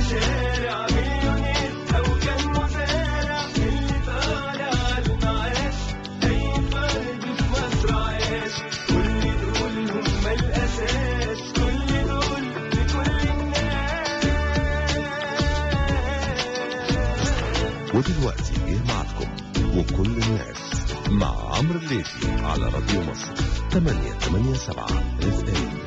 الشارع مليونير أو كان مزارع اللي طالع على المعاش أي فرد في مصر عاش كل دول هم الأساس كل دول لكل الناس ودلوقتي جه معكم وكل الناس مع عمرو الليثي على راديو مصر 887 اف ام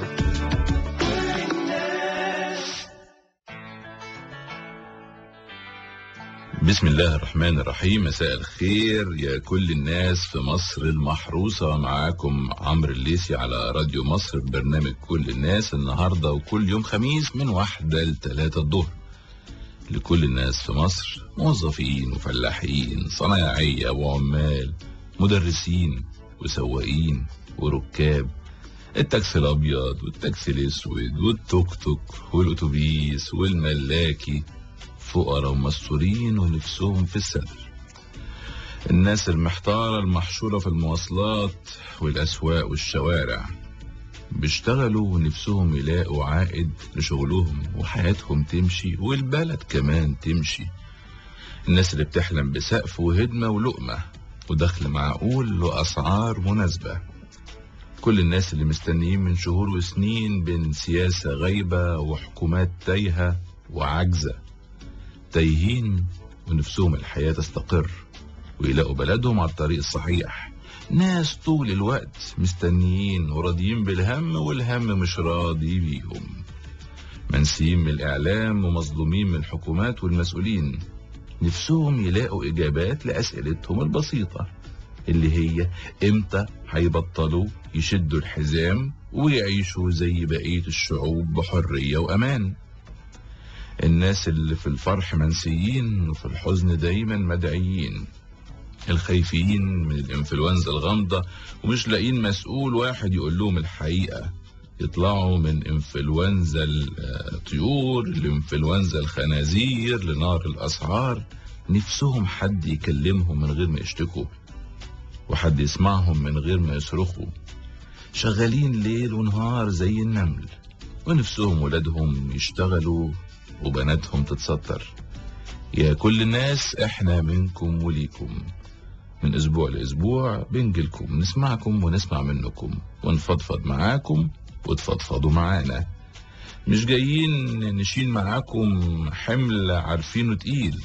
بسم الله الرحمن الرحيم مساء الخير يا كل الناس في مصر المحروسة معاكم عمرو الليثي على راديو مصر ببرنامج كل الناس النهاردة وكل يوم خميس من واحدة لتلاتة الظهر لكل الناس في مصر موظفين وفلاحين صنايعية وعمال مدرسين وسواقين وركاب التاكسي الابيض والتاكسي الاسود والتوك توك والاتوبيس والملاكي فقراء ومستورين ونفسهم في الستر الناس المحتارة المحشورة في المواصلات والأسواق والشوارع بيشتغلوا ونفسهم يلاقوا عائد لشغلهم وحياتهم تمشي والبلد كمان تمشي الناس اللي بتحلم بسقف وهدمة ولقمة ودخل معقول وأسعار مناسبة كل الناس اللي مستنيين من شهور وسنين بين سياسة غايبة وحكومات تايهة وعجزة تايهين ونفسهم الحياة تستقر ويلاقوا بلدهم على الطريق الصحيح ناس طول الوقت مستنيين وراضيين بالهم والهم مش راضي بيهم منسيين من الإعلام ومظلومين من الحكومات والمسؤولين نفسهم يلاقوا إجابات لأسئلتهم البسيطة اللي هي إمتى هيبطلوا يشدوا الحزام ويعيشوا زي بقية الشعوب بحرية وأمان الناس اللي في الفرح منسيين وفي الحزن دايما مدعيين الخايفين من الانفلونزا الغامضة ومش لاقيين مسؤول واحد يقول لهم الحقيقة يطلعوا من انفلونزا الطيور لانفلونزا الخنازير لنار الأسعار نفسهم حد يكلمهم من غير ما يشتكوا وحد يسمعهم من غير ما يصرخوا شغالين ليل ونهار زي النمل ونفسهم ولادهم يشتغلوا وبناتهم تتستر يا كل الناس احنا منكم وليكم من اسبوع لاسبوع بنجيلكم نسمعكم ونسمع منكم ونفضفض معاكم وتفضفضوا معانا مش جايين نشيل معاكم حمل عارفينه تقيل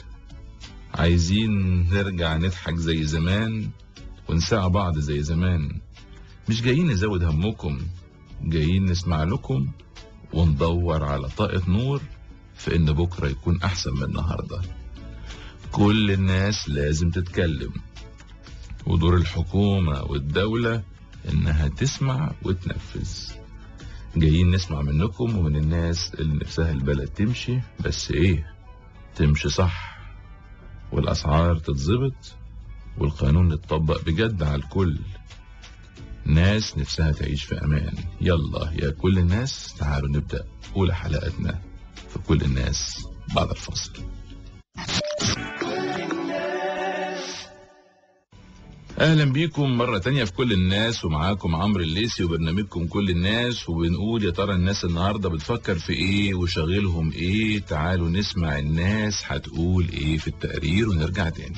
عايزين نرجع نضحك زي زمان ونساع بعض زي زمان مش جايين نزود همكم جايين نسمع لكم وندور على طاقة نور في ان بكرة يكون احسن من النهاردة كل الناس لازم تتكلم ودور الحكومة والدولة انها تسمع وتنفذ جايين نسمع منكم ومن الناس اللي نفسها البلد تمشي بس ايه تمشي صح والاسعار تتظبط والقانون يتطبق بجد على الكل ناس نفسها تعيش في امان يلا يا كل الناس تعالوا نبدأ اولى حلقتنا في كل الناس بعد الفاصل اهلا بيكم مرة تانية في كل الناس ومعاكم عمرو الليسي وبرنامجكم كل الناس وبنقول يا ترى الناس النهاردة بتفكر في ايه وشاغلهم ايه تعالوا نسمع الناس هتقول ايه في التقرير ونرجع تاني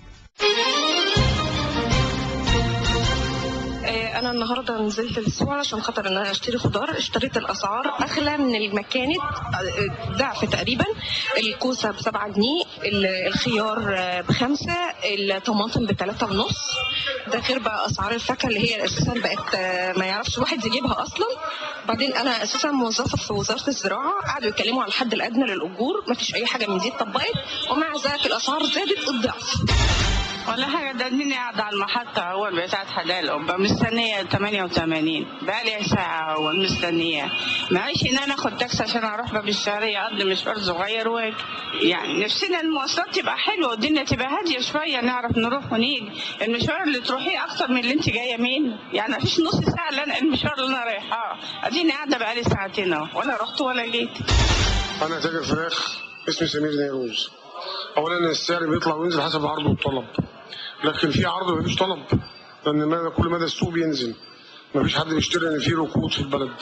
آه، انا النهارده نزلت السوق علشان خاطر ان انا اشتري خضار اشتريت الاسعار اغلى من اللي ما كانت آه، ضعف تقريبا الكوسه ب 7 جنيه ال- الخيار آه، بخمسه الطماطم بثلاثة ونص ده غير بقى اسعار الفاكهه اللي هي اساسا بقت آه، ما يعرفش الواحد يجيبها اصلا بعدين انا اساسا موظفه في وزاره الزراعه قعدوا يتكلموا على الحد الادنى للاجور ما فيش اي حاجه من دي اتطبقت ومع ذلك الاسعار زادت الضعف ولا حاجة ده اني قاعدة على المحطة أول بتاعت حدائق القبة مستنية 88 بقالي ساعة أول مستنية معيش إن أنا آخد تاكسي عشان أروح باب الشهرية أقضي مشوار صغير واجي يعني نفسنا المواصلات تبقى حلوة والدنيا تبقى هادية شوية نعرف نروح ونيجي المشوار اللي تروحيه أكتر من اللي أنت جاية منه يعني مفيش نص ساعة اللي أنا المشوار اللي أنا رايحاه أديني قاعدة بقالي ساعتين أهو ولا رحت ولا جيت انا تاجر فراخ اسمي سمير نيروز اولا السعر بيطلع وينزل حسب العرض والطلب لكن في عرض مفيش طلب لان مدى كل مدى السوق بينزل مفيش حد بيشتري ان في ركود في البلد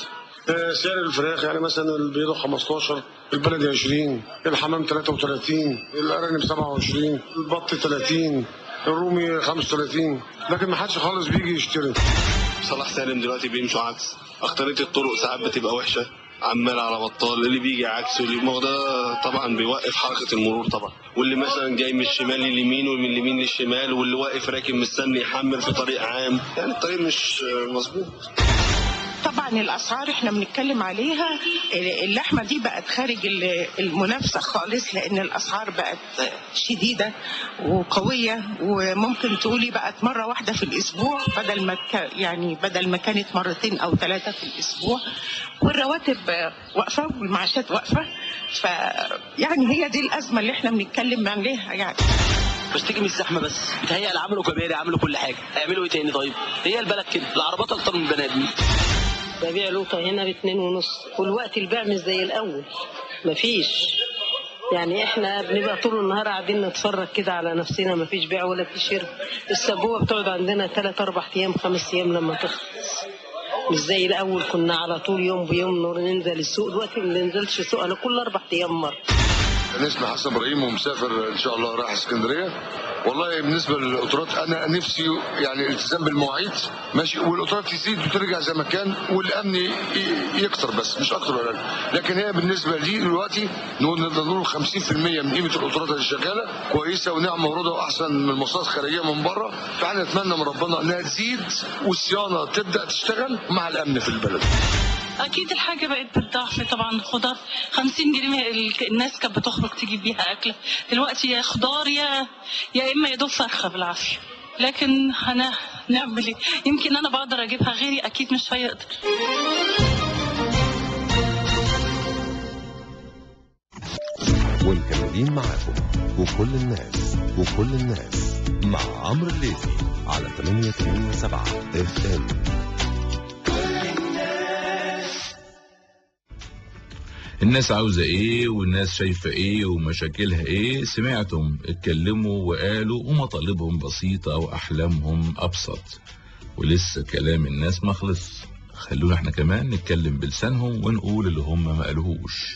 آه، سعر الفراخ يعني مثلا البيضة 15 البلدي 20 الحمام 33 الأرانب 27 البط 30 الرومي 35 لكن ما حدش خالص بيجي يشتري صلاح سالم دلوقتي بيمشوا عكس اختارية الطرق ساعات بتبقى وحشة عمال على بطال اللي بيجي عكس واللي ما هو ده طبعا بيوقف حركة المرور طبعا واللي مثلا جاي من الشمال لليمين ومن اليمين للشمال واللي واقف راكب مستني يحمل في طريق عام يعني الطريق مش مظبوط طبعا الاسعار احنا بنتكلم عليها اللحمه دي بقت خارج ال- المنافسه خالص لان الاسعار بقت شديده وقويه وممكن تقولي بقت مره واحده في الاسبوع بدل ما ك- يعني بدل ما كانت مرتين او ثلاثه في الاسبوع والرواتب واقفه والمعاشات واقفه ف يعني هي دي الازمه اللي احنا بنتكلم عليها يعني بشتكي من الزحمه بس بتهيأ عملوا كباري عملوا كل حاجه هيعملوا ايه تاني طيب هي البلد كده العربات اكتر من البني ادمين ببيع لوطة هنا باتنين ونص والوقت البيع مش زي الأول مفيش يعني احنا بنبقى طول النهار قاعدين نتفرج كده على نفسنا مفيش بيع ولا في شراء السبوبة بتقعد عندنا تلات أربع أيام خمس أيام لما تخلص مش زي الأول كنا على طول يوم بيوم نور ننزل السوق دلوقتي ما بننزلش السوق أنا كل أربع أيام مرة انا اسمي حسن ابراهيم ومسافر ان شاء الله رايح اسكندريه والله بالنسبه للقطارات انا نفسي يعني الالتزام بالمواعيد ماشي والقطارات تزيد وترجع زي ما كان والامن ي- يكتر بس مش اكتر ولا أقل. لكن هي بالنسبه لي دلوقتي نقول نقدر نقول 50% من قيمه القطارات اللي شغاله كويسه ونعمه ورضا واحسن من المواصلات الخارجيه من بره فاحنا نتمنى من ربنا انها تزيد والصيانه تبدا تشتغل مع الامن في البلد اكيد الحاجه بقت بالضعف طبعا خضار 50 جنيه ال- الناس كانت بتخرج تجيب بيها اكله دلوقتي يا خضار يا يا اما يا دوب فرخه بالعافيه لكن انا نعمل ايه يمكن انا بقدر اجيبها غيري اكيد مش هيقدر ومكملين معاكم وكل الناس وكل الناس مع عمرو الليثي على 887 اف ام الناس عاوزة ايه والناس شايفة ايه ومشاكلها ايه سمعتم اتكلموا وقالوا ومطالبهم بسيطة واحلامهم ابسط ولسه كلام الناس ما خلص خلونا احنا كمان نتكلم بلسانهم ونقول اللي هم ما قالوهوش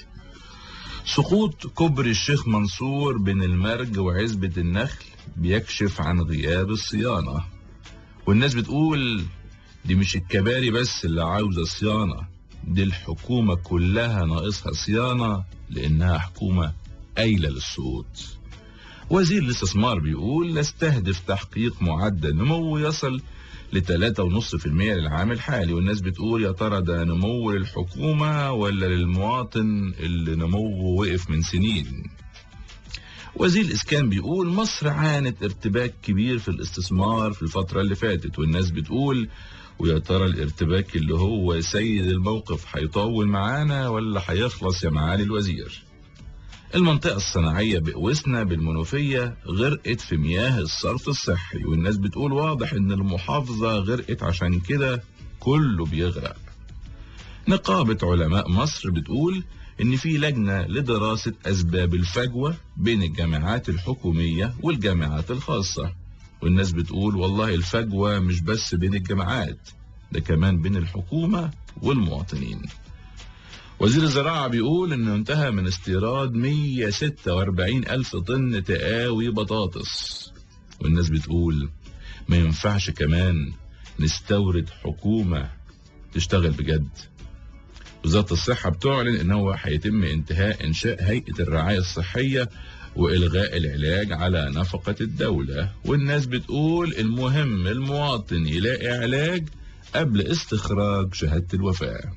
سقوط كوبري الشيخ منصور بين المرج وعزبة النخل بيكشف عن غياب الصيانة والناس بتقول دي مش الكباري بس اللي عاوزة صيانة دي الحكومة كلها ناقصها صيانة لأنها حكومة قايلة للصوت وزير الاستثمار بيقول نستهدف تحقيق معدل نمو يصل ل 3.5% للعام الحالي والناس بتقول يا ترى ده نمو للحكومة ولا للمواطن اللي نموه وقف من سنين وزير الإسكان بيقول مصر عانت ارتباك كبير في الاستثمار في الفترة اللي فاتت والناس بتقول ويا ترى الارتباك اللي هو سيد الموقف هيطول معانا ولا هيخلص يا معالي الوزير المنطقة الصناعية بقوسنا بالمنوفية غرقت في مياه الصرف الصحي والناس بتقول واضح ان المحافظة غرقت عشان كده كله بيغرق نقابة علماء مصر بتقول ان في لجنة لدراسة اسباب الفجوة بين الجامعات الحكومية والجامعات الخاصة والناس بتقول والله الفجوة مش بس بين الجامعات ده كمان بين الحكومة والمواطنين وزير الزراعة بيقول انه انتهى من استيراد 146 الف طن تقاوي بطاطس والناس بتقول ما ينفعش كمان نستورد حكومة تشتغل بجد وزارة الصحة بتعلن ان هو هيتم انتهاء انشاء هيئة الرعاية الصحية والغاء العلاج على نفقة الدولة والناس بتقول المهم المواطن يلاقي علاج قبل استخراج شهادة الوفاة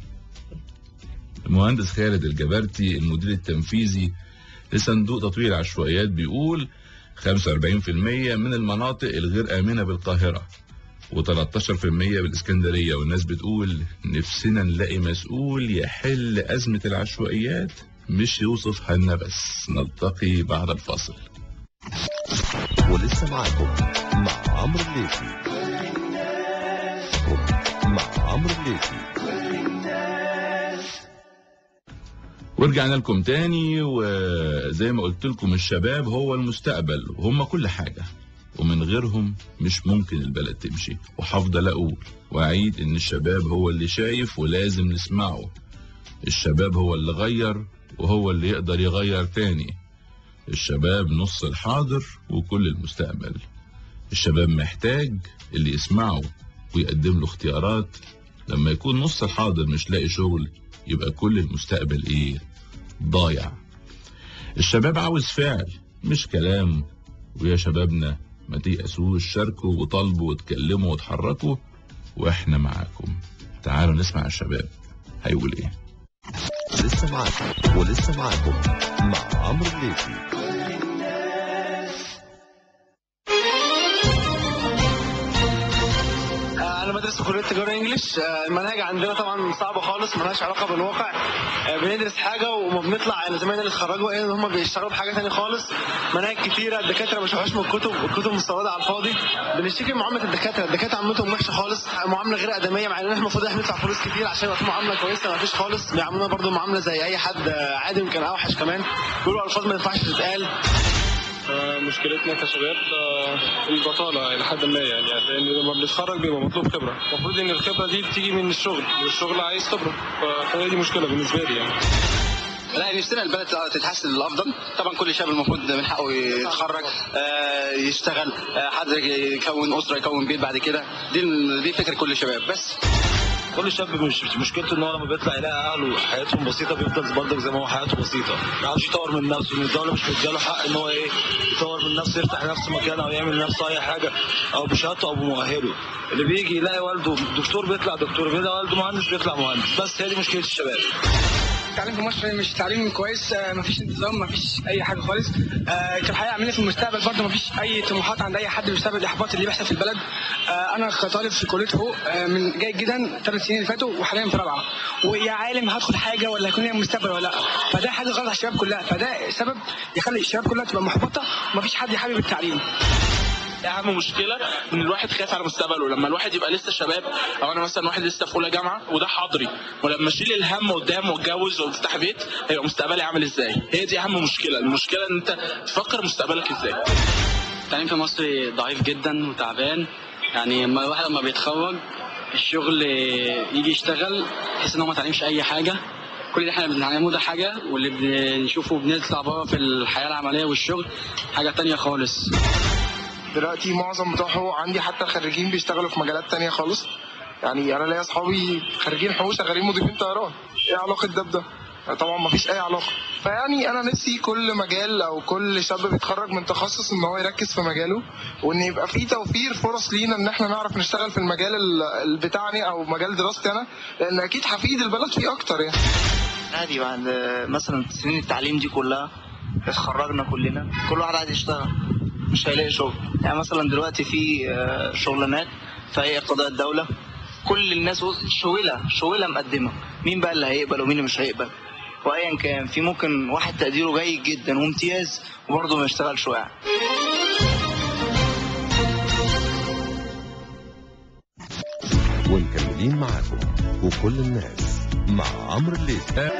المهندس خالد الجبرتي المدير التنفيذي لصندوق تطوير العشوائيات بيقول 45% من المناطق الغير آمنة بالقاهرة و13% بالإسكندرية والناس بتقول نفسنا نلاقي مسؤول يحل أزمة العشوائيات مش يوصفها لنا بس نلتقي بعد الفاصل ولسه معاكم مع عمرو الليثي مع عمرو الليثي ورجعنا لكم تاني وزي ما قلت لكم الشباب هو المستقبل وهم كل حاجة ومن غيرهم مش ممكن البلد تمشي وهفضل اقول واعيد ان الشباب هو اللي شايف ولازم نسمعه الشباب هو اللي غير وهو اللي يقدر يغير تاني الشباب نص الحاضر وكل المستقبل الشباب محتاج اللي يسمعه ويقدم له اختيارات لما يكون نص الحاضر مش لاقي شغل يبقى كل المستقبل ايه ضايع الشباب عاوز فعل مش كلام ويا شبابنا ما تيأسوش شاركوا وطالبوا واتكلموا واتحركوا واحنا معاكم تعالوا نسمع الشباب هيقول ايه لسه معاكم ولسه معاكم مع عمرو الليثي آه، انا بدرس في كليه تجاره انجلش آه، المناهج عندنا طبعا صعبه خالص ملهاش علاقه بالواقع آه، بندرس حاجه وما بنطلع يعني زمايلنا اللي اتخرجوا ايه ان هم بيشتغلوا بحاجه ثانيه خالص مناهج كتيره الدكاتره مش وحش من الكتب الكتب مستورده على الفاضي بنشتكي من معامله الدكاتره الدكاتره عاملتهم وحشه خالص معامله غير ادميه مع ان احنا المفروض احنا ندفع فلوس كتير عشان يبقى في معامله كويسه ما فيش خالص بيعاملونا برضو معامله زي اي حد آه، عادي يمكن اوحش كمان بيقولوا الفاظ ما ينفعش تتقال مشكلتنا كشباب آه، البطالة إلى حد ما يعني لأن لما بنتخرج بيبقى مطلوب خبرة المفروض إن الخبرة دي بتيجي من الشغل والشغل عايز خبرة ف- فهي دي مشكلة بالنسبة لي يعني لا نفسنا البلد تتحسن للافضل طبعا كل شاب المفروض من حقه يتخرج آه، يشتغل آه، حد يكون اسره يكون بيت بعد كده دي دي فكره كل شباب بس كل شاب مش مش مشكلته ان هو لما بيطلع يلاقي اهله حياتهم بسيطه بيفضل برضك زي ما هو حياته بسيطه ما يعرفش يطور من نفسه ان الدوله مش مدياله حق ان هو ايه يطور من نفسه يفتح لنفسه مكان او يعمل لنفسه اي حاجه او بشهادته او بمؤهله اللي بيجي يلاقي والده دكتور بيطلع دكتور بيلاقي والده مهندس بيطلع مهندس بس هي دي مشكله الشباب التعليم في مصر مش تعليم كويس آه، مفيش انتظام مفيش اي حاجه خالص آه، كالحقيقه عاملين في المستقبل برضه مفيش اي طموحات عند اي حد بسبب الاحباط اللي بيحصل في البلد آه، انا كطالب في كليه حقوق آه، من جيد جدا ثلاث سنين اللي فاتوا وحاليا في رابعه ويا عالم هدخل حاجه ولا هيكون ليا مستقبل ولا لا فده حاجه غلط على الشباب كلها فده سبب يخلي الشباب كلها تبقى محبطه ومفيش حد حابب التعليم اهم مشكله ان الواحد خايف على مستقبله لما الواحد يبقى لسه شباب او انا مثلا واحد لسه في اولى جامعه وده حاضري ولما اشيل الهم قدام واتجوز وافتح بيت هيبقى مستقبلي عامل ازاي هي دي اهم مشكله المشكله ان انت تفكر مستقبلك ازاي التعليم في مصر ضعيف جدا وتعبان يعني لما الواحد لما بيتخرج الشغل يجي يشتغل يحس ان هو ما اتعلمش اي حاجه كل اللي احنا بنتعلمه ده حاجه واللي بنشوفه بنطلع بره في الحياه العمليه والشغل حاجه تانية خالص دلوقتي معظم بتوع حقوق عندي حتى الخريجين بيشتغلوا في مجالات تانية خالص يعني انا ليا اصحابي خريجين حقوق شغالين مضيفين طيران ايه علاقه ده بده طبعا ما فيش اي علاقه فيعني انا نفسي كل مجال او كل شاب بيتخرج من تخصص ان هو يركز في مجاله وان يبقى في توفير فرص لينا ان احنا نعرف نشتغل في المجال ال- ال- بتاعنا او مجال دراستي انا لان اكيد هفيد البلد فيه اكتر يعني عادي بعد مثلا سنين التعليم دي كلها اتخرجنا كلنا كل واحد عايز يشتغل مش هيلاقي شغل يعني مثلا دلوقتي في آه، شغلانات في هيئة قضاء الدولة كل الناس وص- شويلة شويلة مقدمة مين بقى اللي هيقبل ومين اللي مش هيقبل وايا كان في ممكن واحد تقديره جيد جدا وامتياز وبرضه ما يشتغلش واقع ومكملين معاكم وكل الناس مع عمرو الليثي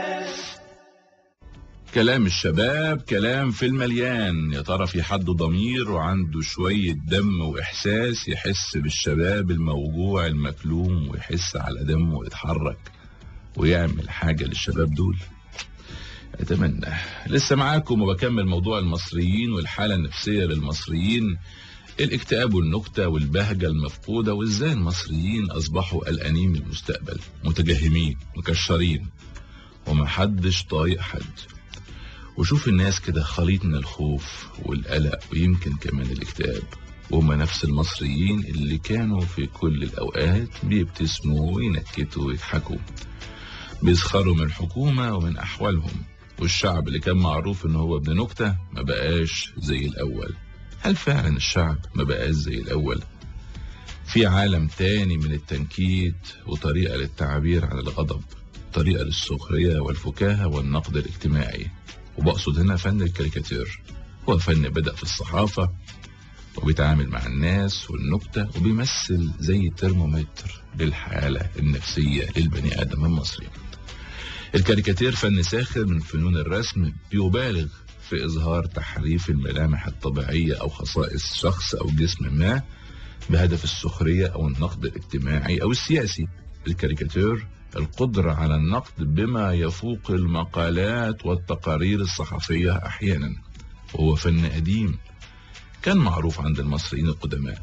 كلام الشباب كلام في المليان يا ترى في حد ضمير وعنده شوية دم وإحساس يحس بالشباب الموجوع المكلوم ويحس على دمه ويتحرك ويعمل حاجة للشباب دول أتمنى لسه معاكم وبكمل موضوع المصريين والحالة النفسية للمصريين الاكتئاب والنكتة والبهجة المفقودة وازاي المصريين أصبحوا قلقانين من المستقبل متجهمين مكشرين ومحدش طايق حد وشوف الناس كده خليط من الخوف والقلق ويمكن كمان الاكتئاب وهم نفس المصريين اللي كانوا في كل الأوقات بيبتسموا وينكتوا ويضحكوا بيسخروا من الحكومة ومن أحوالهم والشعب اللي كان معروف إن هو ابن نكتة ما بقاش زي الأول هل فعلا الشعب ما بقاش زي الأول في عالم تاني من التنكيت وطريقة للتعبير عن الغضب طريقة للسخرية والفكاهة والنقد الاجتماعي وبقصد هنا فن الكاريكاتير هو فن بدأ في الصحافة وبيتعامل مع الناس والنكتة وبيمثل زي ترمومتر للحالة النفسية للبني آدم المصري الكاريكاتير فن ساخر من فنون الرسم بيبالغ في إظهار تحريف الملامح الطبيعية أو خصائص شخص أو جسم ما بهدف السخرية أو النقد الاجتماعي أو السياسي الكاريكاتير القدرة على النقد بما يفوق المقالات والتقارير الصحفية أحيانا وهو فن قديم كان معروف عند المصريين القدماء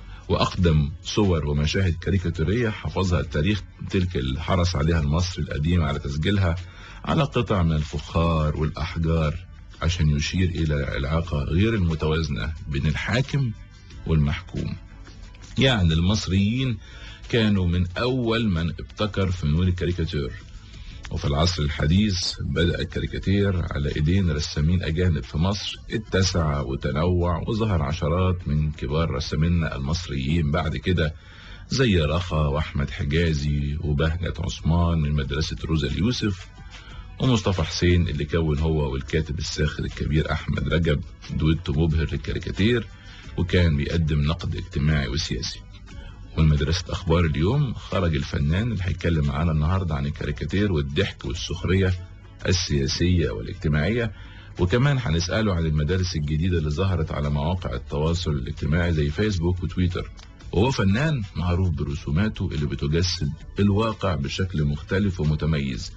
وأقدم صور ومشاهد كاريكاتورية حفظها التاريخ تلك اللي حرص عليها المصري القديم على تسجيلها على قطع من الفخار والأحجار عشان يشير إلى العلاقة غير المتوازنة بين الحاكم والمحكوم يعني المصريين كانوا من أول من ابتكر فنون الكاريكاتير وفي العصر الحديث بدأ الكاريكاتير على ايدين رسامين اجانب في مصر اتسع وتنوع وظهر عشرات من كبار رسامينا المصريين بعد كده زي رخا واحمد حجازي وبهجت عثمان من مدرسة روزا اليوسف ومصطفى حسين اللي كون هو والكاتب الساخر الكبير احمد رجب دويتو مبهر للكاريكاتير وكان بيقدم نقد اجتماعي وسياسي ومن مدرسة أخبار اليوم خرج الفنان اللي هيتكلم معانا النهاردة عن الكاريكاتير والضحك والسخرية السياسية والاجتماعية وكمان هنسأله عن المدارس الجديدة اللي ظهرت على مواقع التواصل الاجتماعي زي فيسبوك وتويتر وهو فنان معروف برسوماته اللي بتجسد الواقع بشكل مختلف ومتميز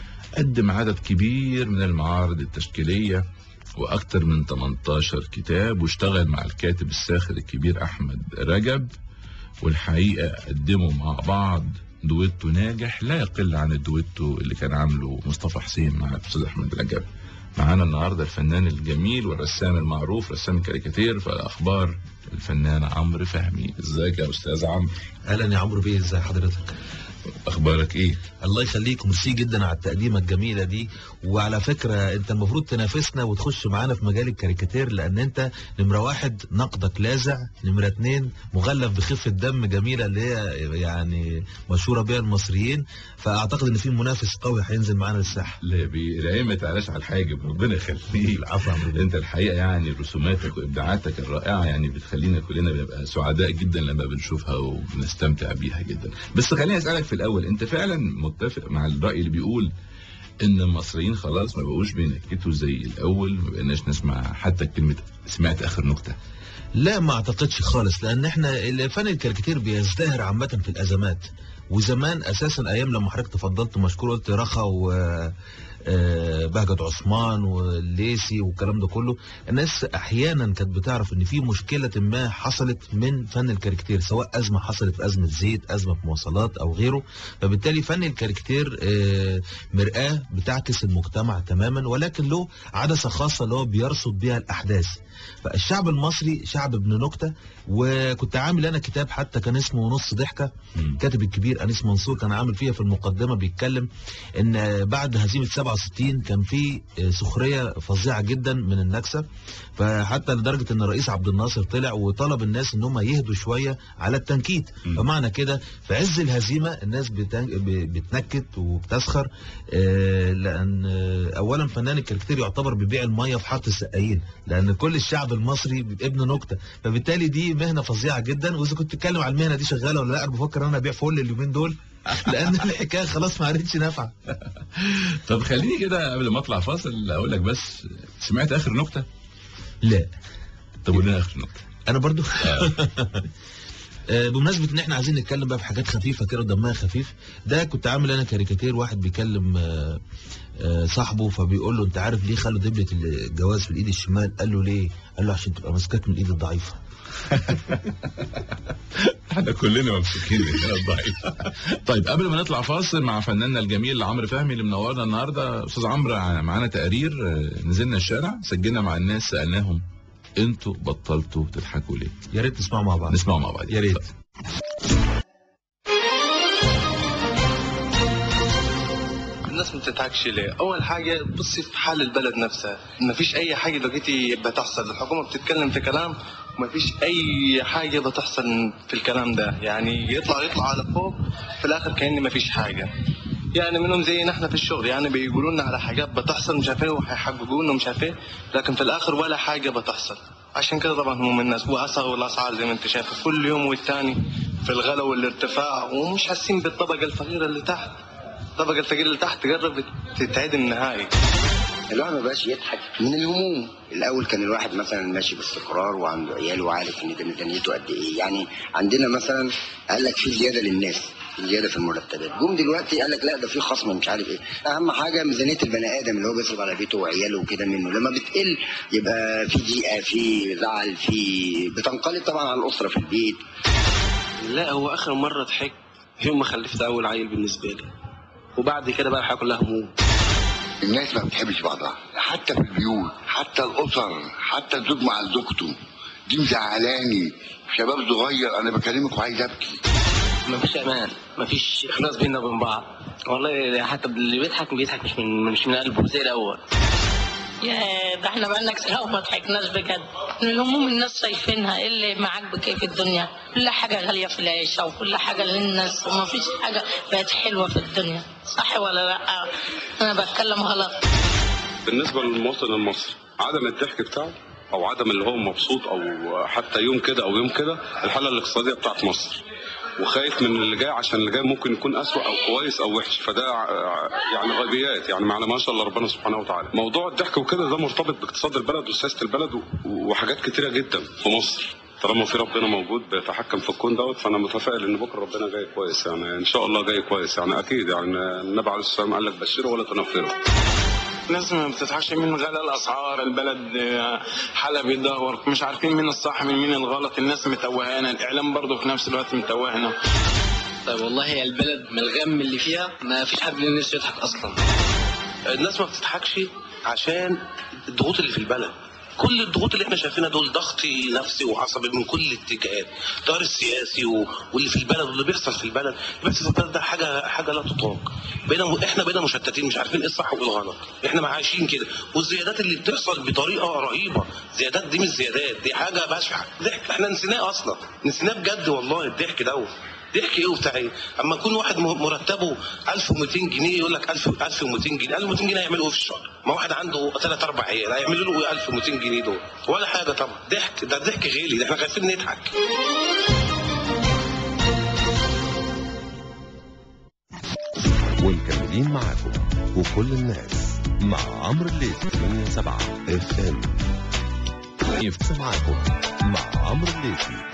قدم عدد كبير من المعارض التشكيلية وأكثر من 18 كتاب واشتغل مع الكاتب الساخر الكبير أحمد رجب والحقيقة قدموا مع بعض دويتو ناجح لا يقل عن الدويتو اللي كان عامله مصطفى حسين مع الأستاذ أحمد رجب معانا النهاردة الفنان الجميل والرسام المعروف رسام الكاريكاتير في الأخبار الفنان عمرو فهمي ازيك يا أستاذ عمرو اهلا يا عمرو بيه ازي حضرتك اخبارك ايه الله يخليك ميرسي جدا على التقديمه الجميله دي وعلى فكره انت المفروض تنافسنا وتخش معانا في مجال الكاريكاتير لان انت نمره واحد نقدك لاذع نمره اتنين مغلف بخفه دم جميله اللي هي يعني مشهوره بيها المصريين فاعتقد ان في منافس قوي هينزل معانا للساحه لا بي العين ما تعلاش على الحاجب ربنا يخليك العفو يا عمرو انت الحقيقه يعني رسوماتك وابداعاتك الرائعه يعني بتخلينا كلنا بنبقى سعداء جدا لما بنشوفها وبنستمتع بيها جدا بس خليني اسالك في الاول انت فعلا متفق مع الراي اللي بيقول ان المصريين خلاص ما بقوش بينكتوا زي الاول ما بقيناش نسمع حتى كلمه سمعت اخر نكته لا ما اعتقدش خالص لان احنا فن الكاريكاتير بيزدهر عامه في الازمات وزمان اساسا ايام لما حضرتك تفضلت مشكور قلت رخا و آه، بهجت عثمان والليسي والكلام ده كله الناس احيانا كانت بتعرف ان في مشكله ما حصلت من فن الكاريكاتير سواء ازمه حصلت في ازمه زيت ازمه في مواصلات او غيره فبالتالي فن الكاريكاتير آه، مرآة بتعكس المجتمع تماما ولكن له عدسه خاصه اللي هو بيرصد بيها الاحداث فالشعب المصري شعب ابن نكته وكنت عامل انا كتاب حتى كان اسمه نص ضحكه كاتب الكبير انيس منصور كان عامل فيها في المقدمه بيتكلم ان بعد هزيمه 67 كان في سخريه فظيعه جدا من النكسه فحتى لدرجه ان الرئيس عبد الناصر طلع وطلب الناس ان هم يهدوا شويه على التنكيت فمعنى كده في عز الهزيمه الناس بتن- ب- بتنكت وبتسخر آه، لان آه، اولا فنان الكاريكاتير يعتبر بيبيع الميه في حاره السقايين لان كل الشعب المصري ابن نكته فبالتالي دي مهنه فظيعه جدا واذا كنت تتكلم على المهنه دي شغاله ولا لا انا بفكر ان انا ابيع فل اليومين دول لان الحكايه خلاص ما عادتش نافعه طب خليني كده قبل ما اطلع فاصل اقول لك بس سمعت اخر نكته لا طب قول لنا اخر نكته انا برضو آه، بمناسبة ان احنا عايزين نتكلم بقى في حاجات خفيفة كده دمها خفيف ده كنت عامل انا كاريكاتير واحد بيكلم آه، آه، صاحبه فبيقول له انت عارف ليه خلوا دبلة الجواز في الايد الشمال قال له ليه قال له عشان تبقى ماسكاك من الايد الضعيفة احنا كلنا ممسوكين من هنا الضعيف طيب قبل ما نطلع فاصل مع فناننا الجميل عمرو فهمي اللي منورنا النهارده استاذ عمرو معانا تقرير آه، نزلنا الشارع سجلنا مع الناس سالناهم انتوا بطلتوا تضحكوا ليه؟ يا ريت نسمعوا مع بعض نسمعوا مع بعض يا ريت الناس ما بتضحكش ليه؟ أول حاجة بصي في حال البلد نفسها، ما فيش أي حاجة دلوقتي بتحصل، الحكومة بتتكلم في كلام وما فيش أي حاجة بتحصل في الكلام ده، يعني يطلع يطلع على فوق في الآخر كأن ما فيش حاجة. يعني منهم زينا احنا في الشغل يعني بيقولوا لنا على حاجات بتحصل مش عارف ايه وهيحققوا لنا مش عارف ايه لكن في الاخر ولا حاجه بتحصل عشان كده طبعا هم من الناس واسعوا الاسعار زي ما انت شايف كل يوم والتاني في الغلا والارتفاع ومش حاسين بالطبقه الفقيره اللي تحت الطبقه الفقيره اللي تحت قربت تتعدم نهائي الواحد ما بقاش يضحك من الهموم الاول كان الواحد مثلا ماشي باستقرار وعنده عيال وعارف ان ده ميزانيته قد ايه يعني عندنا مثلا قال لك في زياده للناس في زياده في المرتبات جم دلوقتي قال لك لا ده في خصم مش عارف ايه اهم حاجه ميزانيه البني ادم اللي هو بيصرف على بيته وعياله وكده منه لما بتقل يبقى في ضيقه في زعل في بتنقلب طبعا على الاسره في البيت لا هو اخر مره ضحكت يوم ما خلفت اول عيل بالنسبه لي وبعد كده بقى الحياه كلها هموم الناس ما بتحبش بعضها حتى في البيوت حتى الاسر حتى الزوج مع زوجته دي مزعلاني شباب صغير انا بكلمك وعايز ابكي مفيش امان مفيش اخلاص بيننا وبين بعض والله حتى اللي بيضحك بيضحك مش من مش من قلبه زي الاول يا ده احنا بقالنا كتير قوي ما ضحكناش بجد من الهموم الناس شايفينها ايه اللي معاك بكيف في الدنيا كل حاجه غاليه في العيشه وكل حاجه للناس وما فيش حاجه بقت حلوه في الدنيا صح ولا لا انا بتكلم غلط بالنسبه للمواطن المصري عدم الضحك بتاعه او عدم اللي هو مبسوط او حتى يوم كده او يوم كده الحاله الاقتصاديه بتاعت مصر وخايف من اللي جاي عشان اللي جاي ممكن يكون اسوء او كويس او وحش فده ع- يعني غيبيات يعني معنا ما شاء الله ربنا سبحانه وتعالى موضوع الضحك وكده ده مرتبط باقتصاد البلد وسياسه البلد و- وحاجات كتيره جدا في مصر طالما في ربنا موجود بيتحكم في الكون دوت فانا متفائل ان بكره ربنا جاي كويس يعني ان شاء الله جاي كويس يعني اكيد يعني النبي عليه الصلاه والسلام قال لك بشروا ولا تنفروا الناس ما بتضحكش من غلاء الاسعار البلد آه، حالها بيتدهور مش عارفين مين الصح من مين الغلط الناس متوهانه الاعلام برضه في نفس الوقت متوهنا طيب والله هي البلد من الغم اللي فيها ما فيش حد من الناس يضحك اصلا الناس ما بتضحكش عشان الضغوط اللي في البلد كل الضغوط اللي احنا شايفينها دول ضغط نفسي وعصبي من كل الاتجاهات التيار السياسي و... واللي في البلد واللي بيحصل في البلد اللي بيحصل في البلد ده حاجه حاجه لا تطاق بقينا م... احنا بقينا مشتتين مش عارفين ايه الصح وايه الغلط احنا عايشين كده والزيادات اللي بتحصل بطريقه رهيبه زيادات دي مش زيادات دي حاجه بشعه ضحك احنا نسيناه اصلا نسيناه بجد والله الضحك دوت ضحك ايه وبتاع ايه؟ اما يكون واحد م- مرتبه 1200 جنيه يقول لك 1000 1200 جنيه 1200 جنيه هيعملوا ايه في الشهر؟ ما واحد عنده ثلاث اربع عيال هيعملوا له ايه 1200 جنيه دول؟ ولا حاجه طبعا ضحك ده ضحك غالي ده احنا خايفين نضحك ومكملين معاكم وكل الناس مع عمرو الليثي 87 اف ام معاكم مع عمرو الليثي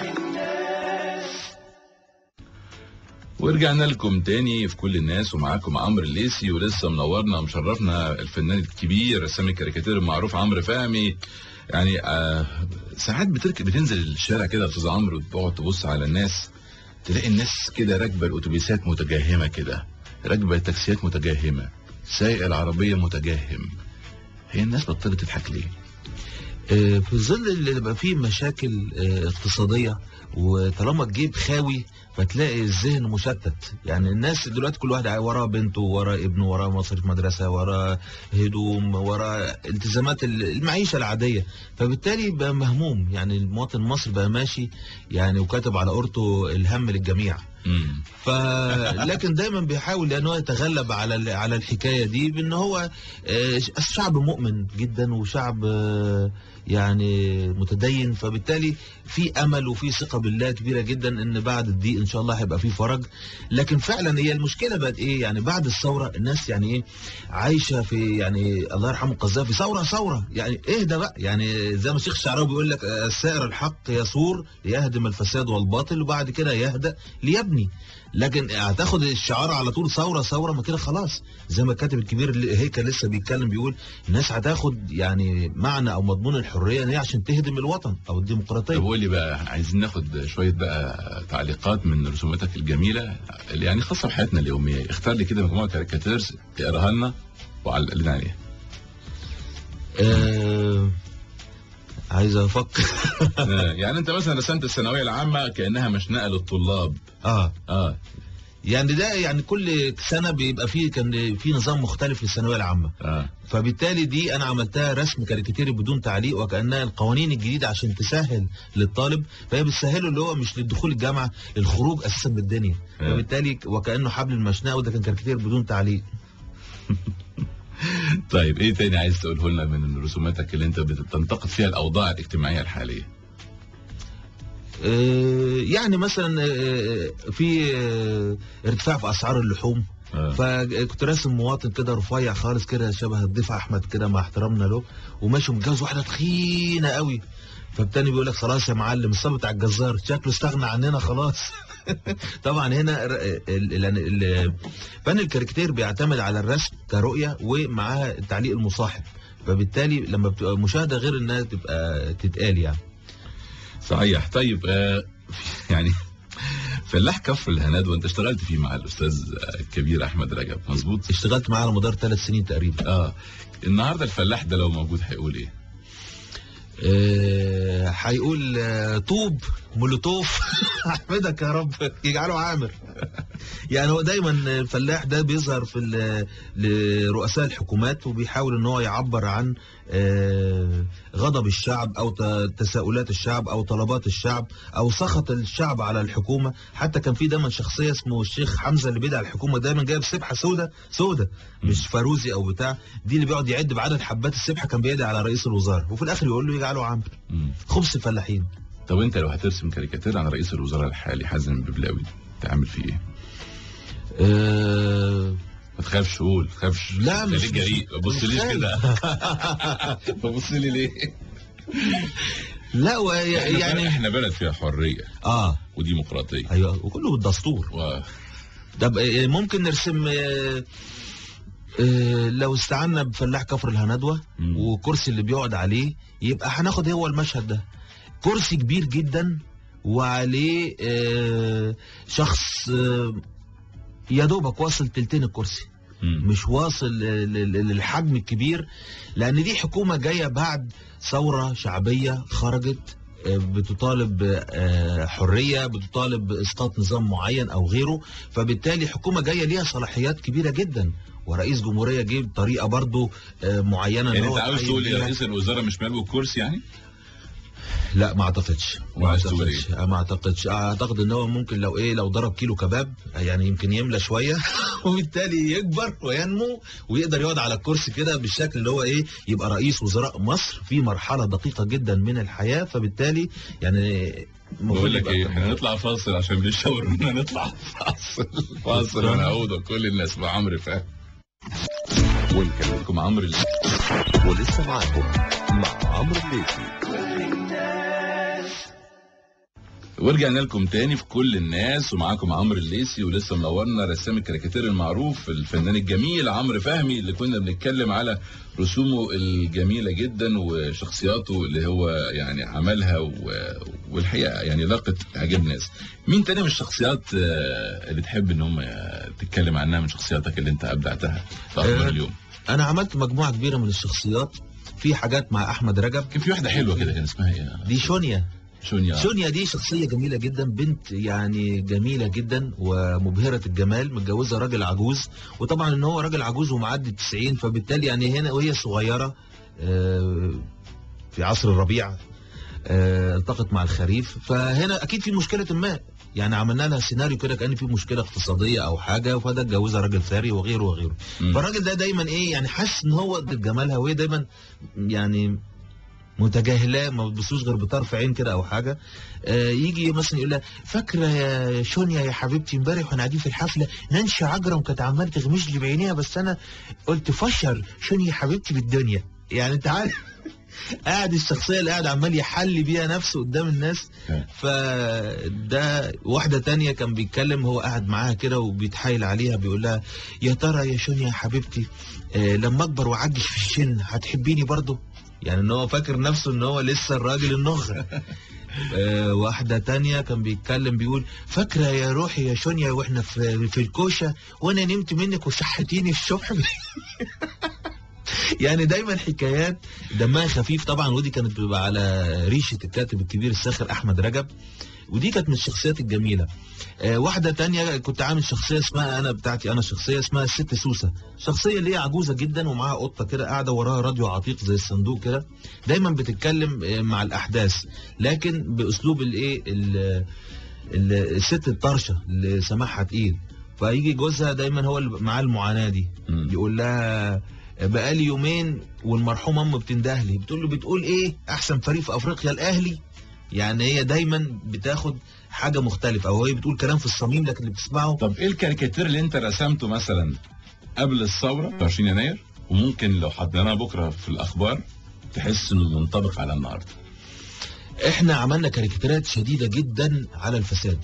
ورجعنا لكم تاني في كل الناس ومعاكم عمرو الليسي ولسه منورنا ومشرفنا الفنان الكبير رسام الكاريكاتير المعروف عمرو فهمي يعني آه ساعات بتركب بتنزل الشارع كده يا استاذ عمرو وتقعد تبص على الناس تلاقي الناس كده راكبه الاتوبيسات متجهمه كده راكبه التاكسيات متجهمه سايق العربيه متجهم هي الناس بطلت تضحك ليه؟ آه، في ظل اللي يبقى فيه مشاكل آه، اقتصادية وطالما الجيب خاوي فتلاقي الذهن مشتت يعني الناس دلوقتي كل واحد وراه بنته وراه ابنه وراه مصاريف مدرسة وراه هدوم وراه التزامات ال- المعيشة العادية فبالتالي بقى مهموم يعني المواطن المصري بقى ماشي يعني وكاتب على قرطه الهم للجميع ف لكن دايما بيحاول ان هو يتغلب على ال- على الحكايه دي بان هو آه، شعب مؤمن جدا وشعب آه، يعني متدين فبالتالي في امل وفي ثقه بالله كبيره جدا ان بعد الضيق ان شاء الله هيبقى في فرج لكن فعلا هي المشكله بقت ايه يعني بعد الثوره الناس يعني ايه عايشه في يعني الله يرحمه القذافي ثوره ثوره يعني اهدى بقى يعني زي ما الشيخ الشعراوي بيقول لك آه، السائر الحق يثور يهدم الفساد والباطل وبعد كده يهدأ ليبني لكن هتاخد الشعار على طول ثوره ثوره ما كده خلاص زي ما الكاتب الكبير اللي هيك لسه بيتكلم بيقول الناس هتاخد يعني معنى او مضمون الحريه ان هي عشان تهدم الوطن او الديمقراطيه طب قول لي بقى عايزين ناخد شويه بقى تعليقات من رسوماتك الجميله اللي يعني خاصه بحياتنا اليوميه اختار لي كده مجموعه كاريكاتيرز تقراها لنا وعلق لنا عليها آه عايز افكر آه، يعني انت مثلا رسمت الثانويه العامه كانها مشنقه للطلاب اه اه يعني ده يعني كل سنه بيبقى فيه كان في نظام مختلف للثانويه العامه آه. فبالتالي دي انا عملتها رسم كاريكاتيري بدون تعليق وكانها القوانين الجديده عشان تسهل للطالب فهي بتسهله اللي هو مش للدخول الجامعه للخروج اساسا من الدنيا آه. فبالتالي وكانه حبل المشنقه وده كان كاريكاتير بدون تعليق طيب ايه تاني عايز تقوله لنا من رسوماتك اللي انت بتنتقد فيها الاوضاع الاجتماعيه الحاليه آه، يعني مثلا آه، في آه، ارتفاع في اسعار اللحوم فكنت راسم مواطن كده رفيع خالص كده شبه الضيف احمد كده مع احترامنا له وماشي متجوز واحده تخينه قوي فالتاني بيقول لك خلاص يا معلم الصبي بتاع الجزار شكله استغنى عننا خلاص طبعا هنا ال- ال- ال- فن الكاريكاتير بيعتمد على الرسم كرؤيه ومعاها التعليق المصاحب فبالتالي لما بتبقى مشاهده غير انها تبقى تتقال يعني صحيح طيب آه يعني فلاح كفر الهناد وانت اشتغلت فيه مع الاستاذ الكبير احمد رجب مظبوط اشتغلت معاه على مدار ثلاث سنين تقريبا اه النهارده الفلاح ده لو موجود هيقول ايه آه، هيقول آه، طوب مولوتوف احمدك يا رب يجعله عامر يعني هو دايما الفلاح ده بيظهر في ال- لرؤساء الحكومات وبيحاول ان هو يعبر عن آه، غضب الشعب او ت- تساؤلات الشعب او طلبات الشعب او سخط الشعب على الحكومه حتى كان في دايما شخصيه اسمه الشيخ حمزه اللي بيدعي على الحكومه دايما جايب سبحه سودة سودة مش فاروزي او بتاع دي اللي بيقعد يعد بعدد حبات السبحه كان بيدعي على رئيس الوزراء وفي الاخر يقول له يجعله عامر خبز الفلاحين طب انت لو هترسم كاريكاتير عن رئيس الوزراء الحالي حازم الببلاوي تعمل فيه ايه؟ أه ما تخافش قول ما تخافش لا، مش- خليك جريء بص مش ليش خايف. كده ببص لي ليه؟ لا و- يعني احنا بلد فيها حريه اه وديمقراطيه ايوه وكله بالدستور و... طب آه، ممكن نرسم آه، آه، لو استعنا بفلاح كفر الهندوه وكرسي اللي بيقعد عليه يبقى هناخد هو المشهد ده كرسي كبير جدا وعليه آه، شخص آه، يا دوبك واصل تلتين الكرسي مش واصل ل- ل- للحجم الكبير لان دي حكومه جايه بعد ثوره شعبيه خرجت آه، بتطالب بحريه بتطالب باسقاط نظام معين او غيره فبالتالي حكومه جايه ليها صلاحيات كبيره جدا ورئيس جمهوريه جه بطريقه برضو آه، معينه إن يعني هو انت عاوز يتعين تقول يا بيها. رئيس الوزراء مش مالو الكرسي يعني؟ لا ما اعتقدش ما وعايز تقول اعتقدش ما اعتقدش اعتقد ان هو ممكن لو ايه لو ضرب كيلو كباب يعني يمكن يملى شويه وبالتالي يكبر وينمو ويقدر يقعد على الكرسي كده بالشكل اللي هو ايه يبقى رئيس وزراء مصر في مرحله دقيقه جدا من الحياه فبالتالي يعني المفروض بقول لك يبقى ايه أكتر. احنا نطلع فاصل عشان بنشاور اننا نطلع فاصل فاصل ونعود وكل الناس مع عمرو فهمي ونكلمكم عمرو الليثي ولسه معاكم مع عمرو الليثي ورجعنا لكم تاني في كل الناس ومعاكم عمرو الليثي ولسه منورنا رسام الكاريكاتير المعروف الفنان الجميل عمرو فهمي اللي كنا بنتكلم على رسومه الجميله جدا وشخصياته اللي هو يعني عملها و... والحقيقه يعني لاقت اعجاب ناس. مين تاني من الشخصيات آه، اللي تحب ان هم تتكلم عنها من شخصياتك اللي انت ابدعتها في اخبار آه، اليوم؟ انا عملت مجموعه كبيره من الشخصيات في حاجات مع احمد رجب كان في واحده حلوه كده كان اسمها ايه؟ دي شونيا شونيا شونيا دي شخصية جميلة جدا بنت يعني جميلة جدا ومبهرة الجمال متجوزة راجل عجوز وطبعا ان هو راجل عجوز ومعدي 90 فبالتالي يعني هنا وهي صغيرة آه، في عصر الربيع آه، التقت مع الخريف فهنا اكيد في مشكلة ما يعني عملنا لها سيناريو كده كان في مشكله اقتصاديه او حاجه فده اتجوزها راجل ثري وغيره وغيره فالراجل ده دايما ايه يعني حاسس ان هو ضد جمالها وهي دايما يعني متجاهلاه ما بتبصوش غير بطرف عين كده او حاجه آه يجي مثلا يقول لها فاكره يا شونيا يا حبيبتي امبارح وانا قاعدين في الحفله نانشي عجرم كانت عماله تغمش لي بعينيها بس انا قلت فشر شونيا حبيبتي بالدنيا يعني انت عارف قاعد الشخصيه اللي قاعد عمال يحلي بيها نفسه قدام الناس فده واحده تانية كان بيتكلم هو قاعد معاها كده وبيتحايل عليها بيقول لها يا ترى يا شونيا يا حبيبتي آه لما اكبر واعجز في السن هتحبيني برضه يعني ان هو فاكر نفسه ان هو لسه الراجل النخرة آه واحدة تانية كان بيتكلم بيقول فاكرة يا روحي يا شونيا واحنا في, في الكوشة وانا نمت منك وصحتيني الصبح يعني دايما حكايات دمها خفيف طبعا ودي كانت بتبقى على ريشة الكاتب الكبير الساخر احمد رجب ودي كانت من الشخصيات الجميلة آه واحدة تانية كنت عامل شخصية اسمها انا بتاعتي انا شخصية اسمها الست سوسة شخصية اللي هي عجوزة جدا ومعاها قطة كده قاعدة وراها راديو عتيق زي الصندوق كده دايما بتتكلم آه مع الاحداث لكن باسلوب الايه ال- ال- الست الطرشة اللي سماعها تقيل فيجي جوزها دايما هو اللي معاه المعاناة دي يقول لها بقالي يومين والمرحومة امه بتندهلي بتقول له بتقول ايه احسن فريق في افريقيا الاهلي يعني هي دايما بتاخد حاجه مختلفه او هي بتقول كلام في الصميم لكن اللي بتسمعه طب ايه الكاريكاتير اللي انت رسمته مثلا قبل الثوره 20 يناير وممكن لو حطيناه بكره في الاخبار تحس انه منطبق على النهارده احنا عملنا كاريكاتيرات شديده جدا على الفساد